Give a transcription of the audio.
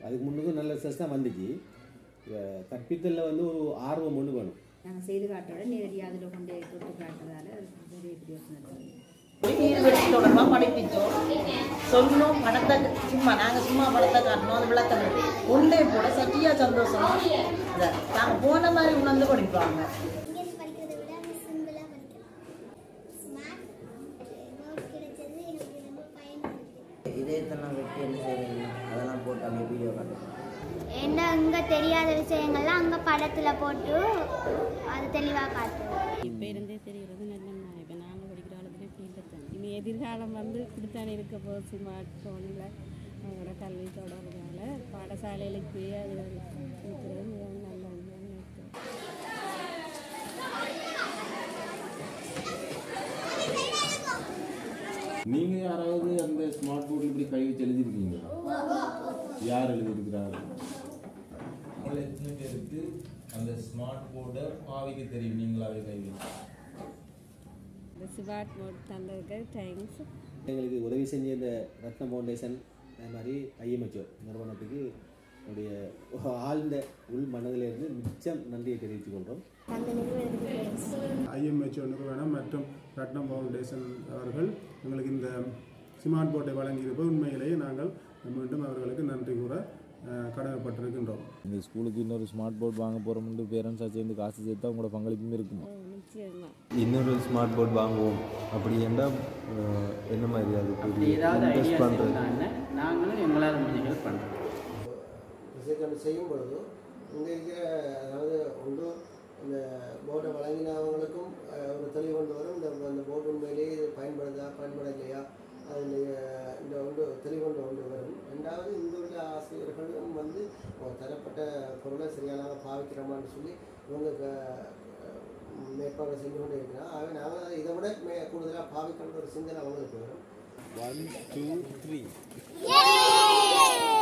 அதுக்கு முன்னுக்கும் நல்ல ரிசல்ட்ஸ் தான் வந்துச்சு இப்ப கற்பித்தலில் வந்து ஒரு ஆர்வம் ஒன்று வேணும் நாங்கள் செய்து காட்டுறோட நேரடியாக அதில் கொண்டு போய் தொட்டு காட்டுறதால அது பெரிய பிரயோசனம் இருக்குது நீர்வெளி தொடர்பாக படிப்பிச்சோம் சொன்னோம் படத்தை சும்மா நாங்கள் சும்மா படத்தை காட்டணும் அது விளக்கம் ஒன்றே போட சட்டியா சந்தோஷமா இதை நாங்கள் போன மாதிரி உணர்ந்து படிப்பாங்க இங்கிலீஷ் படிக்கிறதை விட அங்கே சிம்பிளாக படிக்கலாம் ஸ்மார்ட் நோட் கிடைச்சது எனக்கு ரொம்ப பயன்படுது இதயத்தெல்லாம் வெட்டி என்ன செய்வீங்க அதெல்லாம் போட்டு அப்படியே வீடியோ காட்டுவோம் என்ன அங்கே தெரியாத விஷயங்கள்லாம் அங்கே படத்தில் போட்டு அது தெளிவாக காட்டுவோம் இப்போ இருந்தே தெரிகிறது நல்ல இப்போ நாங்கள் படிக்கிற காலத்துல ஃபீல் தான் இனி எதிர்காலம் வந்து இப்படித்தானே இருக்க போகுது ஸ்மார்ட் ஃபோனில் அவங்களோட கல்வி தொடர்றதுனால பாடசாலைகளுக்கு போய் அது இருக்கிறது மிகவும் நல்ல ஒன்றுன்னு நினைக்கிறேன் நீங்க யாராவது அந்த ஸ்மார்ட் போர்டில் இப்படி கை வச்சு எழுதியிருக்கீங்களா யார் எழுதியிருக்கிறாங்க உங்களை எத்தனை பேருக்கு அந்த ஸ்மார்ட் போர்டை பாவிக்க தெரியும் நீங்களாவே கை வச்சு இந்த ஸ்மார்ட் போர்ட் தந்ததுக்கு தேங்க்ஸ் எங்களுக்கு உதவி செஞ்ச இந்த ரத்ன ஃபவுண்டேஷன் அது மாதிரி ஐஎம்ஹெச்ஓ நிறுவனத்துக்கு என்னுடைய ஆழ்ந்த உள் மனதிலிருந்து மிச்சம் நன்றியை தெரிவித்துக் கொண்டோம் அந்த நிறுவனத்துக்கு ஐஎம்ஹெச்ஓ நிறுவனம் மற்றும் ரத்னம் ஃபவுண்டேஷன் அவர்கள் எங்களுக்கு இந்த ஸ்மார்ட் போர்ட்டை வழங்கியிருப்பது உண்மையிலேயே நாங்கள் மீண்டும் அவர்களுக்கு நன்றி கூற அஹ், கடமைப்பட்டிருக்கின்றோம் இந்த ஸ்கூலுக்கு இன்னொரு ஸ்மார்ட் போர்ட் வாங்க போகிறோம்னு பேரண்ட்ஸாக சேர்ந்து காசு சேர்த்தா உங்களோட பங்களிப்பும் இருக்குமா நிச்சயமாக இன்னொரு ஸ்மார்ட் போர்ட் வாங்குவோம் அப்படி என்றால் அஹ், என்ன மாதிரி அதுக்கு அப்படி ஏதாவது இன்வெஸ்ட் ஐடியா பண்ணுறது இருந்தாங்க நாங்களும் எங்களால் முடிஞ்சது பண்ணுறோம் ரிசர்ச் செய்யும் பொழுது இங்கே இருக்கிற அதாவது ஒன்று இந்த போர்டை வழங்கினவங்களுக்கும் அஹ், ஒரு தெளிவு கொண்டு வரும் இந்த அந்த போர்டு உண்மையிலேயே இது பயன்படுதா பயன்படலையா அதில் இந்த ஒன்று தெளிவு கொண்டு கொண்டு வரும் ரெண்டாவது இங்கே உள்ள ஆசிரியர்களும் வந்து ஒரு தரப்பட்ட பொருளை சரியான பாவிக்கிறோமான்னு சொல்லி இவங்க க- மேற்பார்வை செஞ்சு கொண்டே இருக்கிறோம் ஆகவே நாங்கள் அதை இதை விட மே கூடுதலாக பாவிக்கணுன்ற ஒரு சிந்தனை அவங்களுக்கு வரும் ஒன் டூ த்ரீ Yay!